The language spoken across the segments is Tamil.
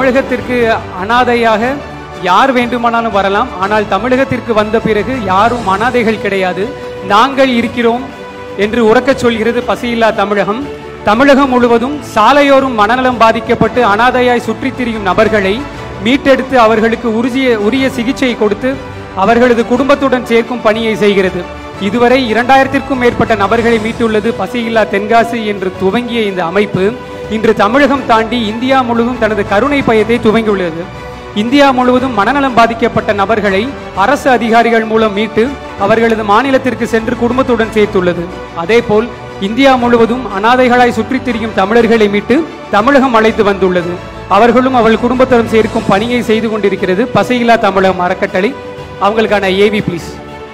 தமிழகத்திற்கு அனாதையாக யார் வேண்டுமானாலும் வரலாம் ஆனால் தமிழகத்திற்கு வந்த பிறகு யாரும் அனாதைகள் கிடையாது நாங்கள் இருக்கிறோம் என்று உறக்கச் சொல்கிறது பசியில்லா தமிழகம் தமிழகம் முழுவதும் சாலையோரும் மனநலம் பாதிக்கப்பட்டு அனாதையாய் சுற்றித் திரியும் நபர்களை மீட்டெடுத்து அவர்களுக்கு உறுதிய உரிய சிகிச்சை கொடுத்து அவர்களது குடும்பத்துடன் சேர்க்கும் பணியை செய்கிறது இதுவரை இரண்டாயிரத்திற்கும் மேற்பட்ட நபர்களை மீட்டுள்ளது பசியில்லா தென்காசி என்று துவங்கிய இந்த அமைப்பு இன்று தமிழகம் தாண்டி இந்தியா முழுவதும் தனது கருணை பயத்தை துவங்கியுள்ளது இந்தியா முழுவதும் மனநலம் பாதிக்கப்பட்ட நபர்களை அரசு அதிகாரிகள் மூலம் மீட்டு அவர்களது மாநிலத்திற்கு சென்று குடும்பத்துடன் சேர்த்துள்ளது அதேபோல் இந்தியா முழுவதும் அனாதைகளாய் சுற்றித் திரியும் தமிழர்களை மீட்டு தமிழகம் அழைத்து வந்துள்ளது அவர்களும் அவள் குடும்பத்துடன் சேர்க்கும் பணியை செய்து கொண்டிருக்கிறது பசையில்லா தமிழகம் அறக்கட்டளை அவங்களுக்கான ஏவி ப்ளீஸ்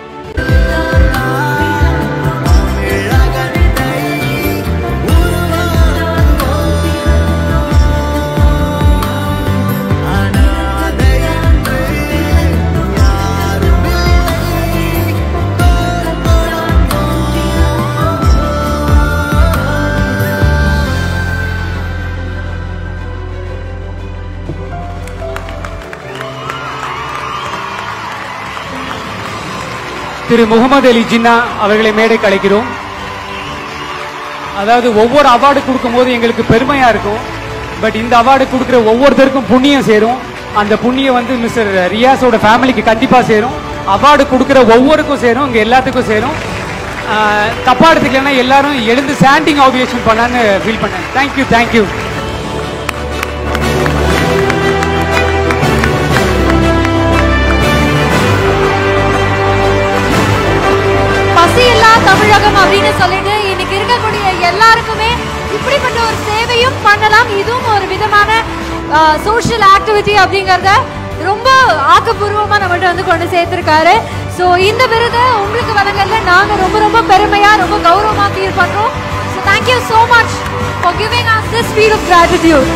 திரு முகமது அலி ஜின்னா அவர்களை மேடைக்கு அழைக்கிறோம் அதாவது ஒவ்வொரு அவார்டு கொடுக்கும்போது எங்களுக்கு பெருமையா இருக்கும் பட் இந்த அவார்டு கொடுக்குற ஒவ்வொருத்தருக்கும் புண்ணியம் சேரும் அந்த புண்ணியம் வந்து மிஸ்டர் ரியாஸோட ஃபேமிலிக்கு கண்டிப்பா சேரும் அவார்டு கொடுக்குற ஒவ்வொருக்கும் சேரும் இங்க எல்லாத்துக்கும் சேரும் ஆஹ், தப்பா எடுத்துக்கலன்னா எல்லாரும் எழுந்து ஸ்டாண்டிங் ஆபியேஷன் பண்ணான்னு ஃபீல் பண்ணேன் தேங்க்யூ தேங்க்யூ பசியில்லா தமிழகம் அப்படின்னு சொல்லிட்டு இன்னைக்கு இருக்கக்கூடிய எல்லாருக்குமே இப்படிப்பட்ட ஒரு சேவையும் பண்ணலாம் இதுவும் ஒரு விதமான சோஷியல் ஆக்டிவிட்டி அப்படிங்கறத ரொம்ப ஆக்கப்பூர்வமா நம்மகிட்ட வந்து கொண்டு சேர்த்திருக்காரு ஸோ இந்த விருதை உங்களுக்கு வழங்கல நாங்க ரொம்ப ரொம்ப பெருமையா ரொம்ப கௌரவமா ஃபீல் பண்றோம் so thank you so much for giving us this feel of gratitude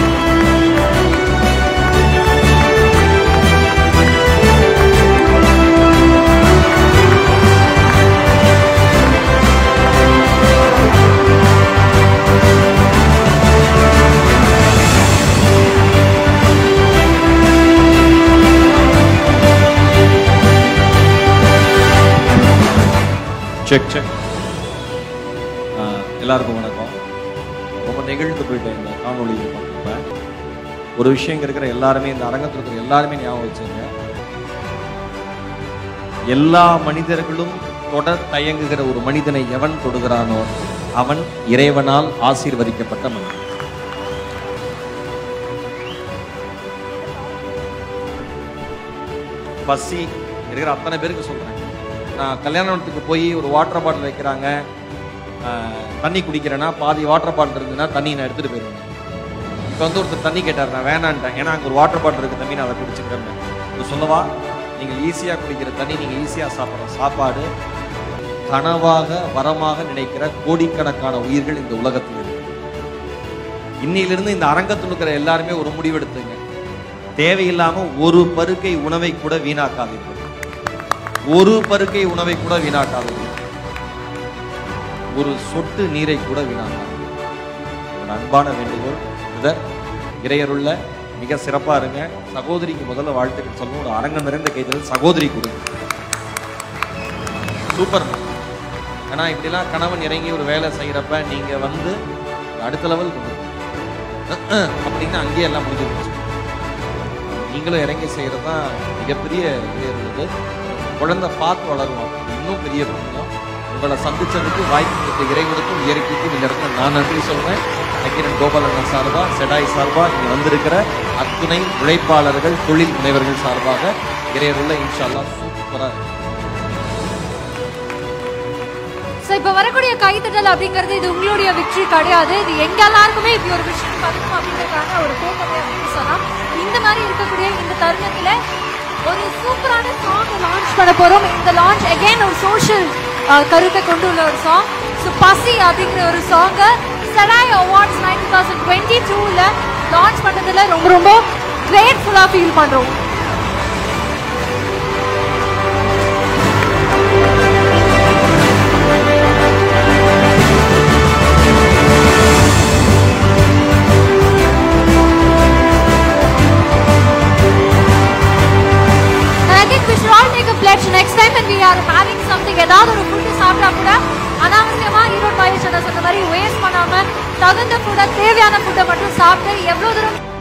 check check எல்லாருக்கும் வணக்கம் ரொம்ப நெகிழ்ந்து போயிட்டேன் இந்த காணொளி பார்க்குறப்ப ஒரு விஷயம் இங்க இருக்கிற எல்லாருமே இந்த அரங்கத்தில் இருக்கிற எல்லாருமே ஞாபகம் வச்சுங்க எல்லா மனிதர்களும் தொட தயங்குகிற ஒரு மனிதனை எவன் தொடுகிறானோ அவன் இறைவனால் ஆசீர்வதிக்கப்பட்ட மனிதன் பசி இருக்கிற அத்தனை பேருக்கு சொல்றேன் நான் கல்யாணத்துக்கு போய் ஒரு வாட்டர் பாட்டில் வைக்கிறாங்க ஆஹ், தண்ணி குடிக்கிறேன்னா பாதி வாட்டர் பாட்டில் இருந்ததுன்னா தண்ணி நான் எடுத்துட்டு போயிடுவேன் இப்போ வந்து ஒருத்தர் தண்ணி கேட்டார் நான் வேணான்ட்டேன் ஏன்னா அங்கே ஒரு வாட்டர் பாட்டில் இருக்கு தம்பி நான் அதை குடிச்சுக்கிறேன் இது சொல்லவா நீங்கள் ஈஸியாக குடிக்கிற தண்ணி நீங்கள் ஈஸியாக சாப்பிட்ற சாப்பாடு கனவாக வரமாக நினைக்கிற கோடிக்கணக்கான உயிர்கள் இந்த உலகத்தில் இருக்கு இன்னையிலிருந்து இந்த அரங்கத்தில் இருக்கிற எல்லாருமே ஒரு முடிவெடுத்துங்க தேவையில்லாம ஒரு பருக்கை உணவை கூட வீணாக்காதீர்கள் ஒரு பருக்கை உணவை கூட வீணாக்காதீர்கள் ஒரு சொட்டு நீரை கூட வீணாக்காதீர்கள் ஒரு அன்பான வேண்டுகோள் இதர் இறையருள்ள மிக சிறப்பா இருங்க சகோதரிக்கு முதல்ல வாழ்த்துக்கள் சொல்லணும் ஒரு அரங்கம் நிறைந்த கைதல் சகோதரி கொடுங்க சூப்பர் ஏன்னா இப்படிலாம் கணவன் இறங்கி ஒரு வேலை செய்யறப்ப நீங்க வந்து அடுத்த லெவல் கொண்டு போகணும். அப்படின்னு அங்கேயே எல்லாம் முடிஞ்சு போச்சு நீங்களும் இறங்கி செய்கிறது தான் மிகப்பெரிய உயர்வுள்ளது குழந்தை பார்த்து வளருவான் இன்னும் பெரிய புண்ணியம் உங்களை சந்திச்சதுக்கு வாய்ப்பு கொடுத்த இறைவனுக்கும் இயற்கைக்கும் இந்த இடத்துல நான் நன்றி சொல்றேன் நக்கீரன் கோபாலண்ணன் சார்பா செடாய் சார்பா இங்க வந்திருக்கிற அத்துணை உழைப்பாளர்கள் தொழில் முனைவர்கள் சார்பாக இறையருள்ள இன்ஷால்லா சூப்பரா இருக்கு. ஸோ இப்போ வரக்கூடிய கைத்தட்டல் அப்படிங்கிறது இது உங்களுடைய வெற்றி கிடையாது இது எங்க எல்லாருக்குமே இப்படி ஒரு விஷயம் பண்ணணும் அப்படிங்கிறதுக்கான ஒரு கூட்டமே அப்படின்னு சொல்லலாம் இந்த மாதிரி இருக்கக்கூடிய இந்த தருணத்துல ஒரு சூப்பரான சாங் லான்ச் பண்ண போறோம் இந்த லான்ச் அகைன் ஒரு சோஷியல் கருத்தை கொண்டு உள்ள ஒரு சாங் ஸோ பசி அப்படிங்கிற ஒரு சாங்கை செடாய் awards nine two thousand twenty டூவில் லான்ச் பண்ணதுல ரொம்ப ரொம்ப கிரேட்ஃபுல்லாக ஃபீல் பண்றோம் பண்ணாம தகுந்த ஃபுட்டை தேவையான ஃபுட்டை மட்டும் சாப்பிட்டு எவ்வளவு தூரம்